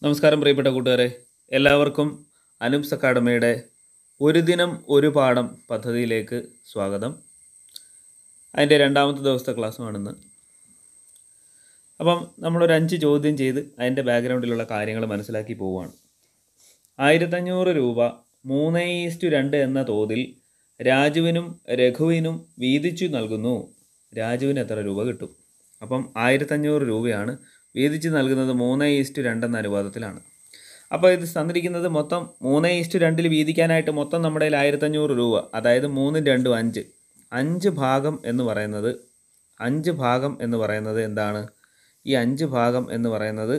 നമസ്കാരം പ്രിയപ്പെട്ട കൂട്ടുകാരെ എല്ലാവർക്കും അനുപ്സ് അക്കാഡമിയുടെ ഒരു ദിനം ഒരു പാഠം പദ്ധതിയിലേക്ക് സ്വാഗതം അതിൻ്റെ രണ്ടാമത്തെ ദിവസത്തെ ക്ലാസ്സുമാണിന്ന് അപ്പം നമ്മളൊരു അഞ്ച് ചോദ്യം ചെയ്ത് അതിൻ്റെ ബാക്ക്ഗ്രൗണ്ടിലുള്ള കാര്യങ്ങൾ മനസ്സിലാക്കി പോവുകയാണ് ആയിരത്തഞ്ഞൂറ് രൂപ മൂന്ന് ഈസ്റ്റു രണ്ട് എന്ന തോതിൽ രാജുവിനും രഘുവിനും വീതിച്ചു നൽകുന്നു രാജുവിന് എത്ര രൂപ കിട്ടും അപ്പം ആയിരത്തഞ്ഞൂറ് രൂപയാണ് വീതിച്ച് നൽകുന്നത് മൂന്ന് ഈസ്റ്റു രണ്ട് എന്ന അനുപാതത്തിലാണ് അപ്പോൾ ഇത് തന്നിരിക്കുന്നത് മൊത്തം മൂന്ന് ഈസ്റ്റു രണ്ടിൽ വീതിക്കാനായിട്ട് മൊത്തം നമ്മുടെ കയ്യിൽ ആയിരത്തഞ്ഞൂറ് രൂപ അതായത് മൂന്നും രണ്ടും അഞ്ച് അഞ്ച് ഭാഗം എന്ന് പറയുന്നത് അഞ്ച് ഭാഗം എന്ന് പറയുന്നത് എന്താണ് ഈ അഞ്ച് ഭാഗം എന്ന് പറയുന്നത്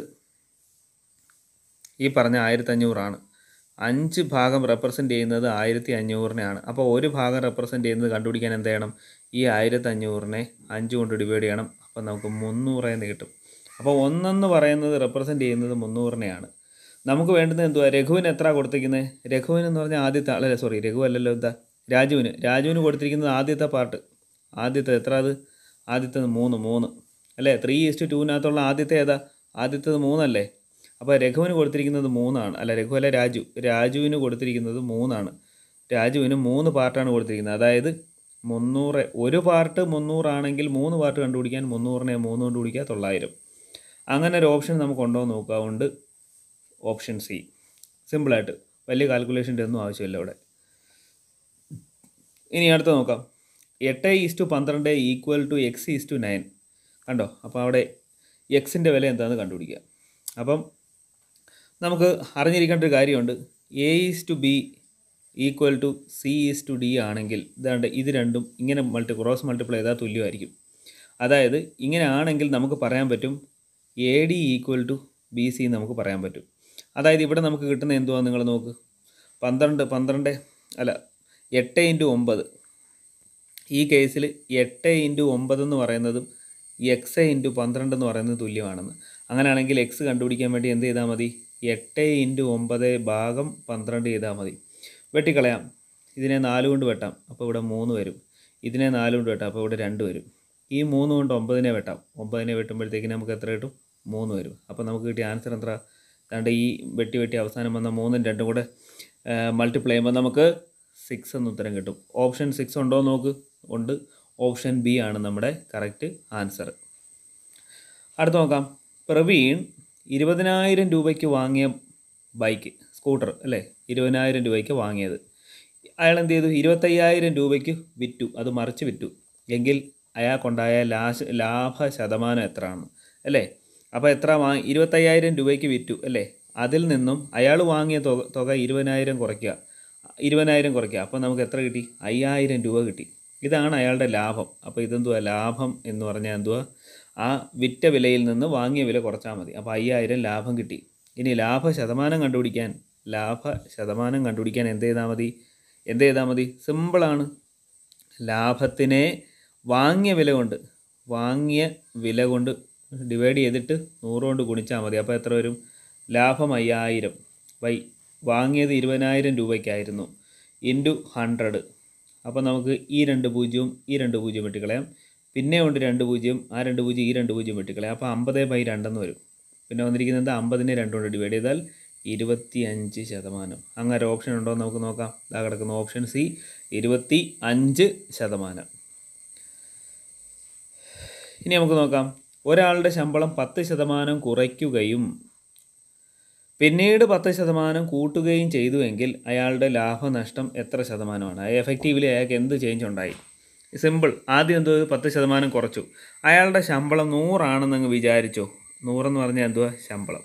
ഈ പറഞ്ഞ ആയിരത്തഞ്ഞൂറാണ് അഞ്ച് ഭാഗം റെപ്രസെൻ്റ് ചെയ്യുന്നത് ആയിരത്തി അഞ്ഞൂറിനെയാണ് അപ്പോൾ ഒരു ഭാഗം റെപ്രസെൻ്റ് ചെയ്യുന്നത് കണ്ടുപിടിക്കാൻ എന്ത് ചെയ്യണം ഈ ആയിരത്തഞ്ഞൂറിനെ അഞ്ച് കൊണ്ട് ഡിവൈഡ് ചെയ്യണം അപ്പോൾ നമുക്ക് മുന്നൂറ് എന്ന് കിട്ടും അപ്പോൾ ഒന്നെന്ന് പറയുന്നത് റെപ്രസെൻ്റ് ചെയ്യുന്നത് മുന്നൂറിനെയാണ് നമുക്ക് വേണ്ടുന്നത് എന്തുവാ രഘുവിന് എത്ര കൊടുത്തിരിക്കുന്നത് രഘുവിന് എന്ന് പറഞ്ഞാൽ ആദ്യത്തെ അല്ല സോറി രഘു അല്ലല്ലോ എന്താ രാജുവിന് രാജുവിന് കൊടുത്തിരിക്കുന്നത് ആദ്യത്തെ പാർട്ട് ആദ്യത്തെ എത്ര അത് ആദ്യത്തേത് മൂന്ന് മൂന്ന് അല്ലേ ത്രീ ഈസ്റ്റ് ടൂവിനകത്തുള്ള ആദ്യത്തെ ഏതാ ആദ്യത്തേത് മൂന്നല്ലേ അപ്പോൾ രഘുവിന് കൊടുത്തിരിക്കുന്നത് മൂന്നാണ് അല്ല രഘു അല്ല രാജു രാജുവിന് കൊടുത്തിരിക്കുന്നത് മൂന്നാണ് രാജുവിന് മൂന്ന് പാർട്ടാണ് കൊടുത്തിരിക്കുന്നത് അതായത് മുന്നൂറ് ഒരു പാർട്ട് മുന്നൂറാണെങ്കിൽ മൂന്ന് പാർട്ട് കണ്ടുപിടിക്കാൻ മുന്നൂറിനെ മൂന്ന് കൊണ്ട് പിടിക്കുക തൊള്ളായിരം അങ്ങനെ ഒരു ഓപ്ഷൻ നമുക്ക് ഉണ്ടോ എന്ന് നോക്കുക അതുകൊണ്ട് ഓപ്ഷൻ സി സിമ്പിളായിട്ട് വലിയ കാൽക്കുലേഷൻ്റെ ഒന്നും ആവശ്യമില്ല ഇവിടെ ഇനി അടുത്ത നോക്കാം എട്ട് ഈസ്റ്റു പന്ത്രണ്ട് equal to X is to nine കണ്ടോ അപ്പോൾ അവിടെ എക്സിൻ്റെ വില എന്താണെന്ന് കണ്ടുപിടിക്കുക അപ്പം നമുക്ക് അറിഞ്ഞിരിക്കേണ്ട ഒരു കാര്യമുണ്ട് A is to B equal to C is to D ആണെങ്കിൽ ഇതാണ്ട് ഇത് രണ്ടും ഇങ്ങനെ മൾട്ടി ക്രോസ് മൾട്ടിപ്ലൈ ചെയ്താൽ തുല്യമായിരിക്കും അതായത് ഇങ്ങനെ ആണെങ്കിൽ നമുക്ക് പറയാൻ പറ്റും A D equal to B C നമുക്ക് പറയാൻ പറ്റും അതായത് ഇവിടെ നമുക്ക് കിട്ടുന്ന എന്തുവാ നിങ്ങൾ നോക്ക് പന്ത്രണ്ട് പന്ത്രണ്ട് അല്ല എട്ട് ഇൻറ്റു ഒമ്പത് ഈ കേസിൽ എട്ട് ഇൻറ്റു ഒമ്പത് എന്ന് പറയുന്നതും എക്സ് ഇൻറ്റു പന്ത്രണ്ട് എന്ന് പറയുന്നത് തുല്യമാണെന്ന് അങ്ങനെയാണെങ്കിൽ എക്സ് കണ്ടുപിടിക്കാൻ വേണ്ടി എന്ത് ചെയ്താൽ മതി എട്ട് ഇൻറ്റു ഒമ്പത് ഭാഗം പന്ത്രണ്ട് ചെയ്താൽ മതി വെട്ടിക്കളയാം ഇതിനെ നാല് കൊണ്ട് വെട്ടാം അപ്പോൾ ഇവിടെ മൂന്ന് വരും ഇതിനെ നാല് കൊണ്ട് വെട്ടാം അപ്പോൾ ഇവിടെ രണ്ട് വരും ഈ മൂന്ന് കൊണ്ട് ഒമ്പതിനെ വെട്ടാം ഒമ്പതിനെ വെട്ടുമ്പോഴത്തേക്കിന് നമുക്ക് എത്ര കിട്ടും മൂന്ന് വരും അപ്പോൾ നമുക്ക് കിട്ടിയ ആൻസർ എത്ര രണ്ട് ഈ വെട്ടി വെട്ടി അവസാനം വന്ന മൂന്നും രണ്ടും കൂടെ മൾട്ടിപ്ലൈ ചെയ്യുമ്പോൾ നമുക്ക് സിക്സ് എന്ന് ഉത്തരം കിട്ടും ഓപ്ഷൻ സിക്സ് ഉണ്ടോ നോക്ക് ഉണ്ട് ഓപ്ഷൻ ബി ആണ് നമ്മുടെ കറക്റ്റ് ആൻസർ അടുത്ത് നോക്കാം പ്രവീൺ ഇരുപതിനായിരം രൂപയ്ക്ക് വാങ്ങിയ ബൈക്ക് സ്കൂട്ടർ അല്ലേ ഇരുപതിനായിരം രൂപയ്ക്ക് വാങ്ങിയത് അയാൾ എന്ത് ചെയ്തു ഇരുപത്തയ്യായിരം രൂപയ്ക്ക് വിറ്റു അത് മറിച്ച് വിറ്റു എങ്കിൽ അയാൾക്കുണ്ടായ ലാശ ലാഭ ശതമാനം എത്രയാണ് അല്ലേ അപ്പോൾ എത്ര വാങ്ങി ഇരുപത്തയ്യായിരം രൂപയ്ക്ക് വിറ്റു അല്ലേ അതിൽ നിന്നും അയാൾ വാങ്ങിയ തുക തുക ഇരുപതിനായിരം കുറയ്ക്കുക ഇരുപതിനായിരം കുറയ്ക്കുക അപ്പോൾ നമുക്ക് എത്ര കിട്ടി അയ്യായിരം രൂപ കിട്ടി ഇതാണ് അയാളുടെ ലാഭം അപ്പോൾ ഇതെന്തുവാ ലാഭം എന്ന് പറഞ്ഞാൽ എന്തുവാ ആ വിറ്റ വിലയിൽ നിന്ന് വാങ്ങിയ വില കുറച്ചാൽ മതി അപ്പോൾ അയ്യായിരം ലാഭം കിട്ടി ഇനി ലാഭ ശതമാനം കണ്ടുപിടിക്കാൻ ലാഭ ശതമാനം കണ്ടുപിടിക്കാൻ എന്ത് ചെയ്താൽ മതി എന്ത് ചെയ്താൽ മതി സിമ്പിളാണ് ലാഭത്തിനെ വാങ്ങിയ വില കൊണ്ട് വാങ്ങിയ വില കൊണ്ട് ഡിവൈഡ് ചെയ്തിട്ട് നൂറ് കൊണ്ട് ഗുണിച്ചാൽ മതി അപ്പോൾ എത്ര വരും ലാഭം അയ്യായിരം ബൈ വാങ്ങിയത് ഇരുപതിനായിരം രൂപയ്ക്കായിരുന്നു ഇൻറ്റു ഹൺഡ്രഡ് അപ്പോൾ നമുക്ക് ഈ രണ്ട് പൂജ്യവും ഈ രണ്ട് പൂജ്യം വെട്ടിക്കളയാം പിന്നെ ഉണ്ട് രണ്ട് പൂജ്യം ആ രണ്ട് പൂജ്യം ഈ രണ്ട് പൂജ്യം വെട്ടിക്കളയാം അപ്പോൾ അമ്പത് ബൈ രണ്ടെന്ന് വരും പിന്നെ വന്നിരിക്കുന്നത് അമ്പതിനെ രണ്ടുകൊണ്ട് ഡിവൈഡ് ചെയ്താൽ ഇരുപത്തി അഞ്ച് ശതമാനം അങ്ങനെ ഓപ്ഷൻ ഉണ്ടോ എന്ന് നമുക്ക് നോക്കാം ഇതാ കിടക്കുന്ന ഓപ്ഷൻ സി ഇരുപത്തി അഞ്ച് ശതമാനം ഇനി നമുക്ക് നോക്കാം ഒരാളുടെ ശമ്പളം പത്ത് ശതമാനം കുറയ്ക്കുകയും പിന്നീട് പത്ത് ശതമാനം കൂട്ടുകയും ചെയ്തുവെങ്കിൽ അയാളുടെ ലാഭനഷ്ടം എത്ര ശതമാനമാണ് എഫക്റ്റീവ്ലി അയാൾക്ക് എന്ത് ചേഞ്ച് ഉണ്ടായി സിമ്പിൾ ആദ്യം എന്തോ പത്ത് ശതമാനം കുറച്ചു അയാളുടെ ശമ്പളം നൂറാണെന്നങ്ങ് വിചാരിച്ചോ നൂറെന്ന് പറഞ്ഞാൽ എന്തുവാ ശമ്പളം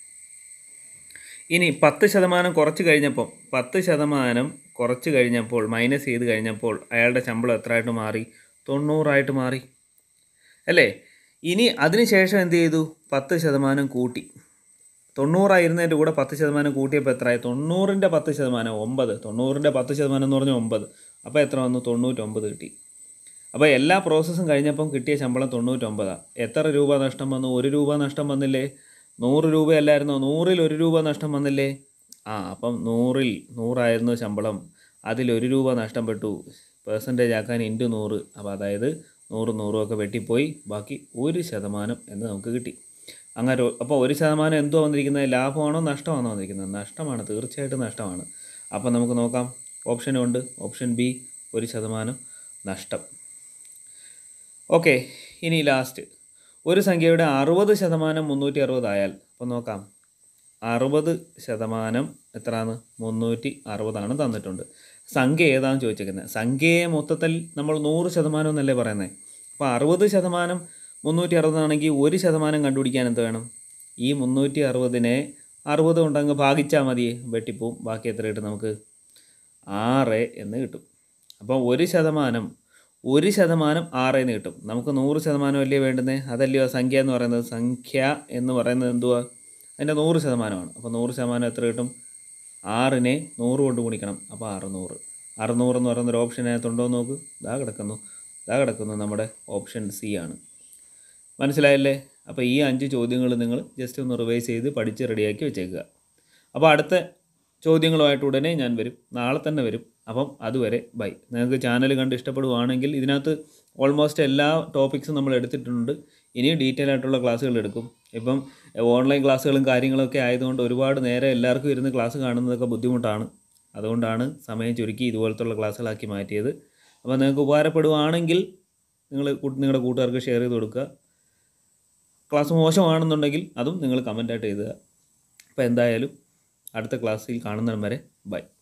ഇനി പത്ത് ശതമാനം കുറച്ച് കഴിഞ്ഞപ്പോൾ പത്ത് ശതമാനം കുറച്ച് കഴിഞ്ഞപ്പോൾ മൈനസ് ചെയ്ത് കഴിഞ്ഞപ്പോൾ അയാളുടെ ശമ്പളം എത്രയായിട്ട് മാറി തൊണ്ണൂറായിട്ട് മാറി അല്ലേ ഇനി അതിനുശേഷം എന്ത് ചെയ്തു പത്ത് ശതമാനം കൂട്ടി തൊണ്ണൂറായിരുന്നതിൻ്റെ കൂടെ പത്ത് ശതമാനം കൂട്ടിയപ്പോൾ എത്രയായി തൊണ്ണൂറിൻ്റെ പത്ത് ശതമാനം ഒമ്പത് തൊണ്ണൂറിൻ്റെ പത്ത് ശതമാനം എന്ന് പറഞ്ഞാൽ ഒമ്പത് അപ്പോൾ എത്ര വന്നു തൊണ്ണൂറ്റൊമ്പത് കിട്ടി അപ്പോൾ എല്ലാ പ്രോസസ്സും കഴിഞ്ഞപ്പം കിട്ടിയ ശമ്പളം തൊണ്ണൂറ്റൊമ്പതാണ് എത്ര രൂപ നഷ്ടം വന്നു ഒരു രൂപ നഷ്ടം വന്നില്ലേ നൂറ് രൂപയല്ലായിരുന്നോ നൂറിൽ ഒരു രൂപ നഷ്ടം വന്നില്ലേ ആ അപ്പം നൂറിൽ നൂറായിരുന്നു ശമ്പളം അതിൽ ഒരു രൂപ നഷ്ടപ്പെട്ടു പേഴ്സൻറ്റേജ് ആക്കാൻ ഇൻറ്റു നൂറ് അപ്പോൾ അതായത് നൂറ് നൂറും ഒക്കെ വെട്ടിപ്പോയി ബാക്കി ഒരു ശതമാനം എന്ന് നമുക്ക് കിട്ടി അങ്ങനെ ഒരു- അപ്പോൾ ഒരു ശതമാനം എന്തോ വന്നിരിക്കുന്നത് ലാഭമാണോ നഷ്ടമാണോ വന്നിരിക്കുന്നത് നഷ്ടമാണ് തീർച്ചയായിട്ടും നഷ്ടമാണ് അപ്പോൾ നമുക്ക് നോക്കാം ഓപ്ഷനും ഉണ്ട് ഓപ്ഷൻ ബി ഒരു ശതമാനം നഷ്ടം ഓക്കെ ഇനി ലാസ്റ്റ് ഒരു സംഖ്യയുടെ അറുപത് ശതമാനം മുന്നൂറ്റി അറുപതായാൽ അപ്പോൾ നോക്കാം അറുപത് ശതമാനം എത്രയാണ് മുന്നൂറ്റി അറുപതാണ് തന്നിട്ടുണ്ട് സംഖ്യ ഏതാണെന്ന് ചോദിച്ചേക്കുന്നത് സംഖ്യയെ മൊത്തത്തിൽ നമ്മൾ നൂറ് ശതമാനം എന്നല്ലേ പറയുന്നത് അപ്പോൾ അറുപത് ശതമാനം മുന്നൂറ്റി അറുപതാണെങ്കിൽ ഒരു ശതമാനം കണ്ടുപിടിക്കാൻ എന്ത് വേണം ഈ മുന്നൂറ്റി അറുപതിനെ അറുപത് കൊണ്ടങ്ങ് ഭാഗിച്ചാൽ മതി വെട്ടിപ്പോവും ബാക്കി എത്ര കിട്ടും നമുക്ക് ആറ് എന്ന് കിട്ടും അപ്പോൾ ഒരു ശതമാനം ഒരു ശതമാനം ആറ് എന്ന് കിട്ടും നമുക്ക് നൂറ് ശതമാനം അല്ലേ വേണ്ടുന്നത് അതല്ലയോ സംഖ്യ എന്ന് പറയുന്നത് സംഖ്യ എന്ന് പറയുന്നത് എന്തുവാ അതിൻ്റെ നൂറ് ശതമാനമാണ് അപ്പോൾ നൂറ് ശതമാനം എത്ര കിട്ടും ആറിനെ നൂറ് കൊണ്ട് ഗുണിക്കണം അപ്പോൾ അറുന്നൂറ് അറുന്നൂറ് എന്ന് പറയുന്നൊരു ഓപ്ഷൻ അതിനകത്തുണ്ടോ എന്ന് നോക്ക് ഇതാ കിടക്കുന്നു ഇതാ കിടക്കുന്നു നമ്മുടെ ഓപ്ഷൻ സി ആണ് മനസ്സിലായല്ലേ അപ്പോൾ ഈ അഞ്ച് ചോദ്യങ്ങൾ നിങ്ങൾ ജസ്റ്റ് ഒന്ന് റിവൈസ് ചെയ്ത് പഠിച്ച് റെഡിയാക്കി വെച്ചേക്കുക അപ്പോൾ അടുത്ത ചോദ്യങ്ങളുമായിട്ട് ഉടനെ ഞാൻ വരും നാളെ തന്നെ വരും അപ്പം അതുവരെ ബൈ നിങ്ങൾക്ക് ചാനൽ കണ്ട് ഇഷ്ടപ്പെടുവാണെങ്കിൽ ഇതിനകത്ത് ഓൾമോസ്റ്റ് എല്ലാ ടോപ്പിക്സും നമ്മൾ എടുത്തിട്ടുണ്ട് ഇനി ഡീറ്റെയിൽ ആയിട്ടുള്ള ക്ലാസ്സുകൾ എടുക്കും ഇപ്പം ഓൺലൈൻ ക്ലാസ്സുകളും കാര്യങ്ങളൊക്കെ ആയതുകൊണ്ട് ഒരുപാട് നേരം എല്ലാവർക്കും ഇരുന്ന് ക്ലാസ് കാണുന്നതൊക്കെ ബുദ്ധിമുട്ടാണ് അതുകൊണ്ടാണ് സമയം ചുരുക്കി ഇതുപോലത്തുള്ള ക്ലാസ്സുകളാക്കി മാറ്റിയത് അപ്പോൾ നിങ്ങൾക്ക് ഉപകാരപ്പെടുവാണെങ്കിൽ നിങ്ങൾ നിങ്ങളുടെ കൂട്ടുകാർക്ക് ഷെയർ ചെയ്ത് കൊടുക്കുക ക്ലാസ് മോശമാണെന്നുണ്ടെങ്കിൽ അതും നിങ്ങൾ കമൻ്റായിട്ട് എഴുതുക അപ്പോൾ എന്തായാലും അടുത്ത ക്ലാസ്സിൽ കാണുന്നതിന് വരെ ബൈ